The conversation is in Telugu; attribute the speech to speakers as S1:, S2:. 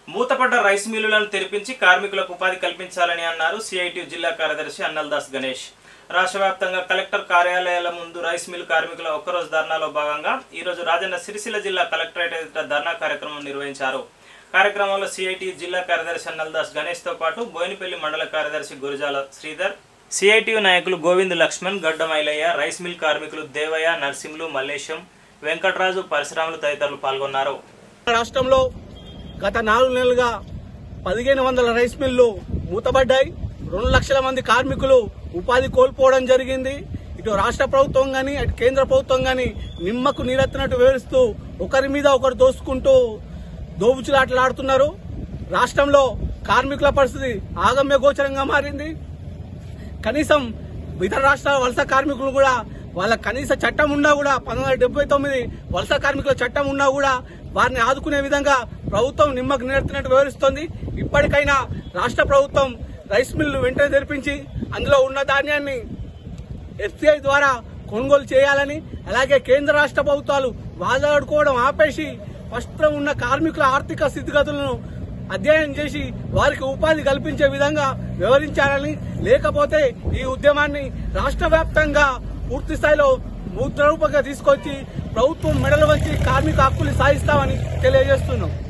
S1: మూతపడ్డ రైస్ మిల్లులను తెరిపించి కార్మికులకు ఉపాధి కల్పించాలని అన్నారు సిఐటి జిల్లా కార్యదర్శి అన్నల్దాస్ గణేష్ రాష్ట్ర వ్యాప్తంగా కలెక్టర్ కార్యాలయాల ముందు రైస్ మిల్ కార్మికుల ఒక్కరోజు ధర్నాలో భాగంగా ఈరోజు రాజన్న సిరిసిల్ల జిల్లా కలెక్టరేట్ ఎదుట ధర్నా కార్యక్రమం నిర్వహించారు కార్యక్రమంలో సిఐటి జిల్లా కార్యదర్శి అన్నల్దాస్ గణేష్తో పాటు బోయినపల్లి మండల కార్యదర్శి గురుజాల శ్రీధర్ సిఐటియు నాయకులు గోవింద్ లక్ష్మణ్ గడ్డ మైలయ్య రైస్ మిల్ కార్మికులు దేవయ్య నర్సింహులు మల్లేశం వెంకట్రాజు పరశురాములు తదితరులు పాల్గొన్నారు
S2: రాష్ట్రంలో గత నాలుగు నెలలుగా పదిహేను వందల రైస్ మిల్లు మూతబడ్డాయి రెండు లక్షల మంది కార్మికులు ఉపాధి కోల్పోవడం జరిగింది ఇటు రాష్ట్ర ప్రభుత్వం గాని అటు కేంద్ర ప్రభుత్వం గాని నిమ్మకు నీరెత్తినట్టు వివరిస్తూ ఒకరి మీద ఒకరు దోసుకుంటూ దోబుచులాటలాడుతున్నారు రాష్ట్రంలో కార్మికుల పరిస్థితి ఆగమ్య గోచరంగా మారింది కనీసం ఇతర రాష్ట్రాల వలస కార్మికులు కూడా వాళ్ళ కనీస చట్టం ఉన్నా కూడా పంతొమ్మిది వందల డెబ్బై తొమ్మిది వలస కార్మికుల చట్టం ఉన్నా కూడా వారిని ఆదుకునే విధంగా ప్రభుత్వం నిమ్మకు నేర్తున్నట్టు వివరిస్తోంది ఇప్పటికైనా రాష్ట్ర ప్రభుత్వం రైస్ మిల్లు వెంటనే తెరిపించి అందులో ఉన్న ధాన్యాన్ని ఎఫ్సిఐ ద్వారా కొనుగోలు చేయాలని అలాగే కేంద్ర రాష్ట్ర ప్రభుత్వాలు వాదాడుకోవడం ఆపేసి ప్రస్తుతం ఉన్న కార్మికుల ఆర్థిక స్థితిగతులను అధ్యయనం చేసి వారికి ఉపాధి కల్పించే విధంగా వివరించాలని లేకపోతే ఈ ఉద్యమాన్ని రాష్ట్ర వ్యాప్తంగా పూర్తి స్థాయిలో ముద్రరూపంగా తీసుకొచ్చి ప్రభుత్వం మెడలు వంచి కార్మిక హక్కులు సాధిస్తామని తెలియజేస్తున్నాం